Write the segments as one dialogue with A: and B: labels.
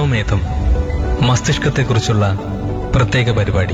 A: മനോമേധം മസ്തിഷ്കത്തെക്കുറിച്ചുള്ള പ്രത്യേക പരിപാടി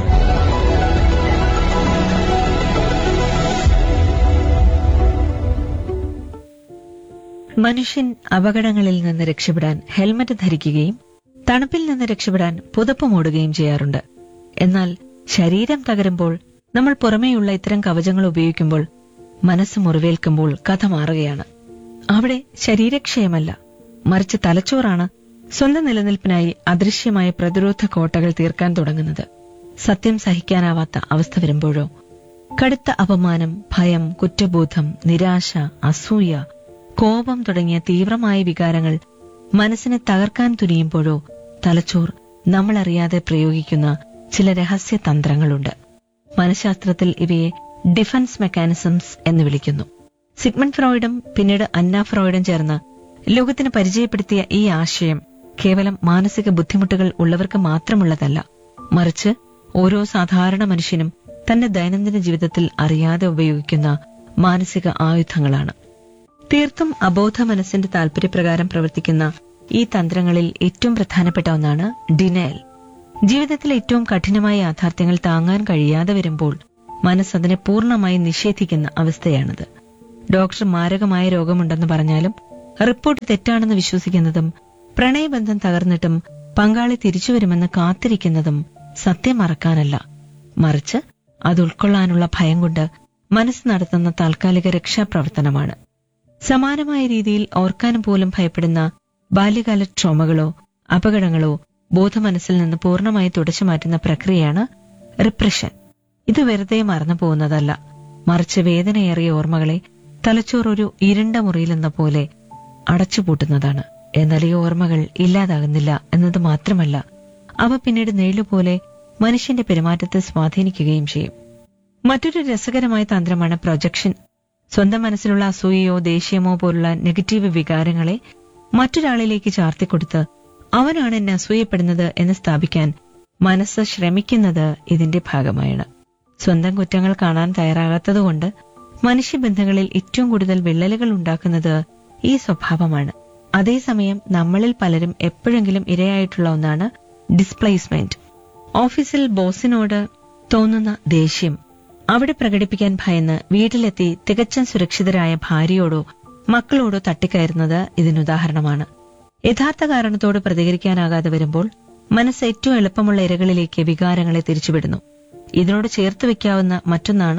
B: മനുഷ്യൻ അപകടങ്ങളിൽ നിന്ന് രക്ഷപ്പെടാൻ ഹെൽമറ്റ് ധരിക്കുകയും തണുപ്പിൽ നിന്ന് രക്ഷപ്പെടാൻ പുതപ്പ് മൂടുകയും ചെയ്യാറുണ്ട് എന്നാൽ ശരീരം തകരുമ്പോൾ നമ്മൾ പുറമേയുള്ള ഇത്തരം കവചങ്ങൾ ഉപയോഗിക്കുമ്പോൾ മനസ്സ് മുറിവേൽക്കുമ്പോൾ കഥ മാറുകയാണ് അവിടെ ശരീരക്ഷയമല്ല മറിച്ച് തലച്ചോറാണ് സ്വന്തം നിലനിൽപ്പിനായി അദൃശ്യമായ പ്രതിരോധ കോട്ടകൾ തീർക്കാൻ തുടങ്ങുന്നത് സത്യം സഹിക്കാനാവാത്ത അവസ്ഥ വരുമ്പോഴോ കടുത്ത അപമാനം ഭയം കുറ്റബോധം നിരാശ അസൂയ കോപം തുടങ്ങിയ തീവ്രമായ വികാരങ്ങൾ മനസ്സിനെ തകർക്കാൻ തുനിയുമ്പോഴോ തലച്ചോർ നമ്മളറിയാതെ പ്രയോഗിക്കുന്ന ചില രഹസ്യ തന്ത്രങ്ങളുണ്ട് മനഃശാസ്ത്രത്തിൽ ഇവയെ ഡിഫൻസ് മെക്കാനിസംസ് എന്ന് വിളിക്കുന്നു സിഗ്മണ്ട് ഫ്രോയിഡും പിന്നീട് അന്ന ഫ്രോയിഡും ചേർന്ന് ലോകത്തിന് പരിചയപ്പെടുത്തിയ ഈ ആശയം കേവലം മാനസിക ബുദ്ധിമുട്ടുകൾ ഉള്ളവർക്ക് മാത്രമുള്ളതല്ല മറിച്ച് ഓരോ സാധാരണ മനുഷ്യനും തന്റെ ദൈനംദിന ജീവിതത്തിൽ അറിയാതെ ഉപയോഗിക്കുന്ന മാനസിക ആയുധങ്ങളാണ് തീർത്തും അബോധ മനസ്സിന്റെ താല്പര്യപ്രകാരം പ്രവർത്തിക്കുന്ന ഈ തന്ത്രങ്ങളിൽ ഏറ്റവും പ്രധാനപ്പെട്ട ഒന്നാണ് ഡിനയൽ ജീവിതത്തിൽ ഏറ്റവും കഠിനമായ യാഥാർത്ഥ്യങ്ങൾ താങ്ങാൻ കഴിയാതെ വരുമ്പോൾ മനസ്സ് അതിനെ പൂർണ്ണമായി നിഷേധിക്കുന്ന അവസ്ഥയാണിത് ഡോക്ടർ മാരകമായ രോഗമുണ്ടെന്ന് പറഞ്ഞാലും റിപ്പോർട്ട് തെറ്റാണെന്ന് വിശ്വസിക്കുന്നതും പ്രണയബന്ധം തകർന്നിട്ടും പങ്കാളി തിരിച്ചുവരുമെന്ന് കാത്തിരിക്കുന്നതും സത്യം മറക്കാനല്ല മറിച്ച് അത് ഉൾക്കൊള്ളാനുള്ള ഭയം കൊണ്ട് മനസ്സ് നടത്തുന്ന താൽക്കാലിക രക്ഷാപ്രവർത്തനമാണ് സമാനമായ രീതിയിൽ ഓർക്കാനും പോലും ഭയപ്പെടുന്ന ബാല്യകാല ട്രോമകളോ അപകടങ്ങളോ ബോധമനസ്സിൽ നിന്ന് പൂർണ്ണമായി തുടച്ചു മാറ്റുന്ന പ്രക്രിയയാണ് റിപ്രഷൻ ഇത് വെറുതെ മറന്നു പോകുന്നതല്ല മറിച്ച് വേദനയേറിയ ഓർമ്മകളെ തലച്ചോർ ഒരു ഇരുണ്ട മുറിയിലെന്ന പോലെ അടച്ചുപൂട്ടുന്നതാണ് എന്നാൽ ഈ ഓർമ്മകൾ ഇല്ലാതാകുന്നില്ല എന്നത് മാത്രമല്ല അവ പിന്നീട് നെയിലുപോലെ മനുഷ്യന്റെ പെരുമാറ്റത്തെ സ്വാധീനിക്കുകയും ചെയ്യും മറ്റൊരു രസകരമായ തന്ത്രമാണ് പ്രൊജക്ഷൻ സ്വന്തം മനസ്സിലുള്ള അസൂയയോ ദേഷ്യമോ പോലുള്ള നെഗറ്റീവ് വികാരങ്ങളെ മറ്റൊരാളിലേക്ക് ചാർത്തിക്കൊടുത്ത് അവനാണ് എന്നെ അസൂയപ്പെടുന്നത് എന്ന് സ്ഥാപിക്കാൻ മനസ്സ് ശ്രമിക്കുന്നത് ഇതിന്റെ ഭാഗമായാണ് സ്വന്തം കുറ്റങ്ങൾ കാണാൻ തയ്യാറാകാത്തതുകൊണ്ട് മനുഷ്യബന്ധങ്ങളിൽ ഏറ്റവും കൂടുതൽ വിള്ളലുകൾ ഉണ്ടാക്കുന്നത് ഈ സ്വഭാവമാണ് അതേസമയം നമ്മളിൽ പലരും എപ്പോഴെങ്കിലും ഇരയായിട്ടുള്ള ഒന്നാണ് ഡിസ്പ്ലേസ്മെന്റ് ഓഫീസിൽ ബോസിനോട് തോന്നുന്ന ദേഷ്യം അവിടെ പ്രകടിപ്പിക്കാൻ ഭയന്ന് വീട്ടിലെത്തി തികച്ചും സുരക്ഷിതരായ ഭാര്യയോടോ മക്കളോടോ തട്ടിക്കയറുന്നത് ഇതിനുദാഹരണമാണ് യഥാർത്ഥ കാരണത്തോട് പ്രതികരിക്കാനാകാതെ വരുമ്പോൾ മനസ്സ് ഏറ്റവും എളുപ്പമുള്ള ഇരകളിലേക്ക് വികാരങ്ങളെ തിരിച്ചുവിടുന്നു ഇതിനോട് ചേർത്ത് വെക്കാവുന്ന മറ്റൊന്നാണ്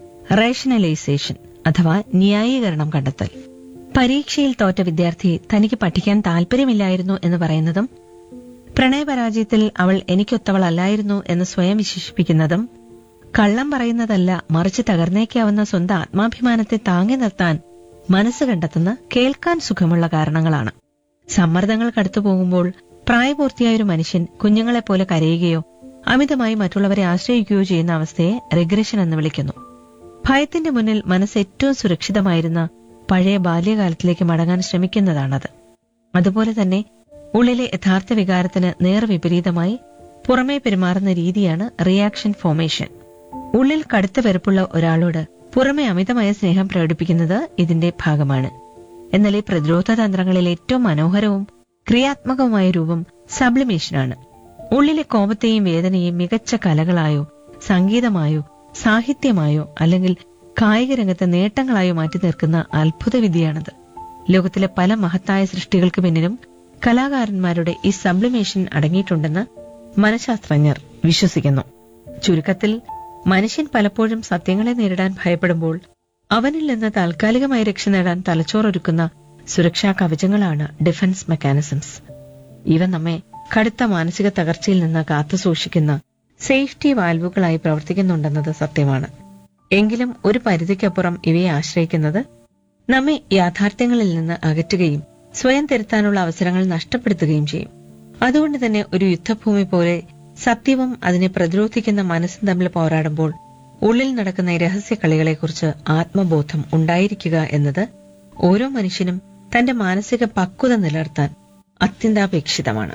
B: റേഷണലൈസേഷൻ അഥവാ ന്യായീകരണം കണ്ടെത്തൽ പരീക്ഷയിൽ തോറ്റ വിദ്യാർത്ഥി തനിക്ക് പഠിക്കാൻ താല്പര്യമില്ലായിരുന്നു എന്ന് പറയുന്നതും പ്രണയപരാജയത്തിൽ അവൾ എനിക്കൊത്തവളല്ലായിരുന്നു എന്ന് സ്വയം വിശേഷിപ്പിക്കുന്നതും കള്ളം പറയുന്നതല്ല മറിച്ച് തകർന്നേക്കാവുന്ന സ്വന്തം ആത്മാഭിമാനത്തെ താങ്ങി നിർത്താൻ മനസ്സ് കണ്ടെത്തുന്ന കേൾക്കാൻ സുഖമുള്ള കാരണങ്ങളാണ് സമ്മർദ്ദങ്ങൾ കടത്തു പോകുമ്പോൾ പ്രായപൂർത്തിയായ ഒരു മനുഷ്യൻ കുഞ്ഞുങ്ങളെപ്പോലെ കരയുകയോ അമിതമായി മറ്റുള്ളവരെ ആശ്രയിക്കുകയോ ചെയ്യുന്ന അവസ്ഥയെ റിഗ്രഷൻ എന്ന് വിളിക്കുന്നു ഭയത്തിന്റെ മുന്നിൽ മനസ്സ് ഏറ്റവും സുരക്ഷിതമായിരുന്ന പഴയ ബാല്യകാലത്തിലേക്ക് മടങ്ങാൻ ശ്രമിക്കുന്നതാണത് അതുപോലെ തന്നെ ഉള്ളിലെ യഥാർത്ഥ വികാരത്തിന് നേർവിപരീതമായി പുറമേ പെരുമാറുന്ന രീതിയാണ് റിയാക്ഷൻ ഫോമേഷൻ ഉള്ളിൽ കടുത്ത വെറുപ്പുള്ള ഒരാളോട് പുറമെ അമിതമായ സ്നേഹം പ്രകടിപ്പിക്കുന്നത് ഇതിന്റെ ഭാഗമാണ് എന്നാൽ ഈ പ്രതിരോധ തന്ത്രങ്ങളിൽ ഏറ്റവും മനോഹരവും ക്രിയാത്മകവുമായ രൂപം സബ്ലിമേഷനാണ് ഉള്ളിലെ കോപത്തെയും വേദനയെയും മികച്ച കലകളായോ സംഗീതമായോ സാഹിത്യമായോ അല്ലെങ്കിൽ കായിക രംഗത്തെ നേട്ടങ്ങളായോ മാറ്റി തീർക്കുന്ന അത്ഭുത വിദ്യയാണത് ലോകത്തിലെ പല മഹത്തായ സൃഷ്ടികൾക്ക് പിന്നിലും കലാകാരന്മാരുടെ ഈ സബ്ലിമേഷൻ അടങ്ങിയിട്ടുണ്ടെന്ന് മനഃശാസ്ത്രജ്ഞർ വിശ്വസിക്കുന്നു ചുരുക്കത്തിൽ മനുഷ്യൻ പലപ്പോഴും സത്യങ്ങളെ നേരിടാൻ ഭയപ്പെടുമ്പോൾ അവനിൽ നിന്ന് താൽക്കാലികമായി രക്ഷ നേടാൻ തലച്ചോറൊരുക്കുന്ന സുരക്ഷാ കവചങ്ങളാണ് ഡിഫൻസ് മെക്കാനിസംസ് ഇവ നമ്മെ കടുത്ത മാനസിക തകർച്ചയിൽ നിന്ന് കാത്തുസൂക്ഷിക്കുന്ന സേഫ്റ്റി വാൽവുകളായി പ്രവർത്തിക്കുന്നുണ്ടെന്നത് സത്യമാണ് എങ്കിലും ഒരു പരിധിക്കപ്പുറം ഇവയെ ആശ്രയിക്കുന്നത് നമ്മെ യാഥാർത്ഥ്യങ്ങളിൽ നിന്ന് അകറ്റുകയും സ്വയം തിരുത്താനുള്ള അവസരങ്ങൾ നഷ്ടപ്പെടുത്തുകയും ചെയ്യും അതുകൊണ്ട് തന്നെ ഒരു യുദ്ധഭൂമി പോലെ സത്യവും അതിനെ പ്രതിരോധിക്കുന്ന മനസ്സും തമ്മിൽ പോരാടുമ്പോൾ ഉള്ളിൽ നടക്കുന്ന ഈ രഹസ്യ കളികളെക്കുറിച്ച് ആത്മബോധം ഉണ്ടായിരിക്കുക എന്നത് ഓരോ മനുഷ്യനും തന്റെ മാനസിക പക്വത നിലനിർത്താൻ അത്യന്താപേക്ഷിതമാണ്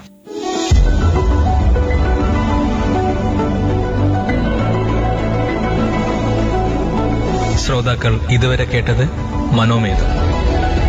A: ശ്രോതാക്കൾ ഇതുവരെ കേട്ടത് മനോമേധം